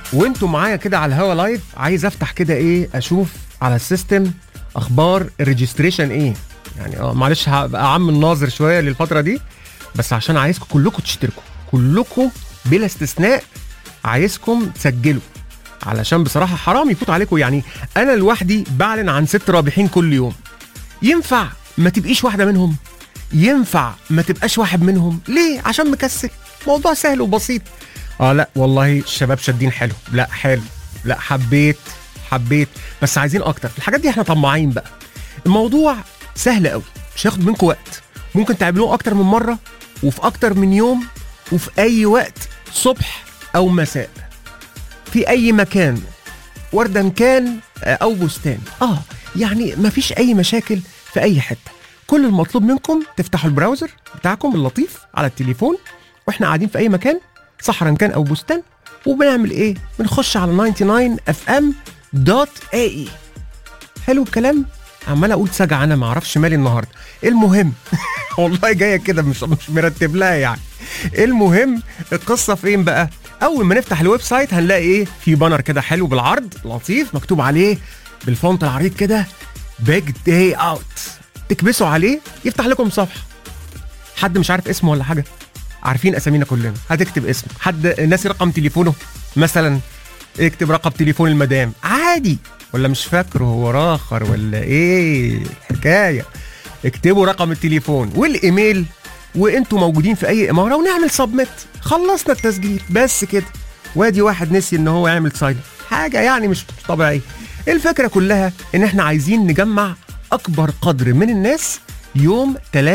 وانتوا معايا كده على الهوا لايف عايز افتح كده ايه اشوف على السيستم اخبار الريجستريشن ايه يعني اه معلش هبقى عم الناظر شويه للفتره دي بس عشان عايزكم كلكم تشتركوا كلكم بلا استثناء عايزكم تسجلوا علشان بصراحه حرام يفوت عليكم يعني انا لوحدي بعلن عن ست رابحين كل يوم ينفع ما تبقيش واحده منهم ينفع ما تبقاش واحد منهم ليه عشان مكسل موضوع سهل وبسيط اه لا والله الشباب شادين حلو لا حلو لا حبيت حبيت بس عايزين اكتر الحاجات دي احنا طماعين بقى الموضوع سهل قوي مش هياخد منكم وقت ممكن تعملوه اكتر من مره وفي اكتر من يوم وفي اي وقت صبح او مساء في اي مكان وردا كان آه، او بستان اه يعني مفيش اي مشاكل في اي حته كل المطلوب منكم تفتحوا البراوزر بتاعكم اللطيف على التليفون واحنا قاعدين في اي مكان صحرا كان او بستان وبنعمل ايه بنخش على 99 اف ام دوت اي حلو الكلام عمال اقول سجع انا ما اعرفش مالي النهارده المهم والله جايه كده مش مش مرتب لها يعني المهم القصه فين بقى اول ما نفتح الويب سايت هنلاقي ايه في بانر كده حلو بالعرض لطيف مكتوب عليه بالفونت العريض كده بيج داي اوت تكبسوا عليه يفتح لكم صفحه حد مش عارف اسمه ولا حاجه عارفين اسامينا كلنا هتكتب اسمه حد ناسي رقم تليفونه مثلا اكتب رقم تليفون المدام عادي ولا مش فاكره هو راخر ولا ايه الحكايه اكتبوا رقم التليفون والايميل وانتوا موجودين في اي اماره ونعمل سبميت خلصنا التسجيل بس كده وادي واحد نسي ان هو يعمل ساين حاجه يعني مش طبيعيه الفكره كلها ان احنا عايزين نجمع اكبر قدر من الناس يوم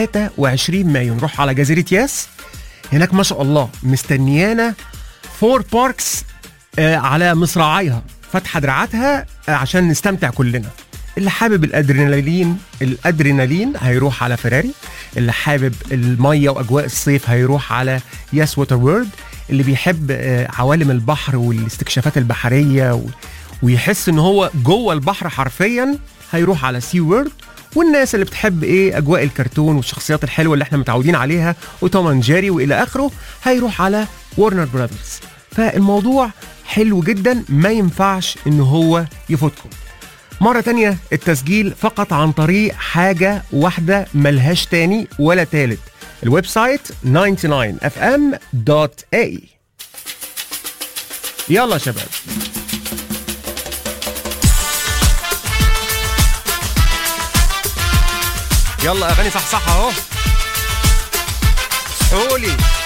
23 مايو نروح على جزيره ياس هناك ما شاء الله مستنيانا فور باركس آه، على مصراعيها فاتحه دراعاتها آه، عشان نستمتع كلنا اللي حابب الادرينالين الادرينالين هيروح على فيراري اللي حابب الميه واجواء الصيف هيروح على ياس ووتر وورد اللي بيحب آه، عوالم البحر والاستكشافات البحريه و... ويحس ان هو جوه البحر حرفيا هيروح على سي وورد والناس اللي بتحب ايه اجواء الكرتون والشخصيات الحلوه اللي احنا متعودين عليها وتوم اند جيري والى اخره هيروح على ورنر براذرز فالموضوع حلو جدا ما ينفعش ان هو يفوتكم مرة تانية التسجيل فقط عن طريق حاجة واحدة ملهاش تاني ولا تالت الويب سايت 99fm.a يلا يا شباب يلا اغاني صح صح اهو قولي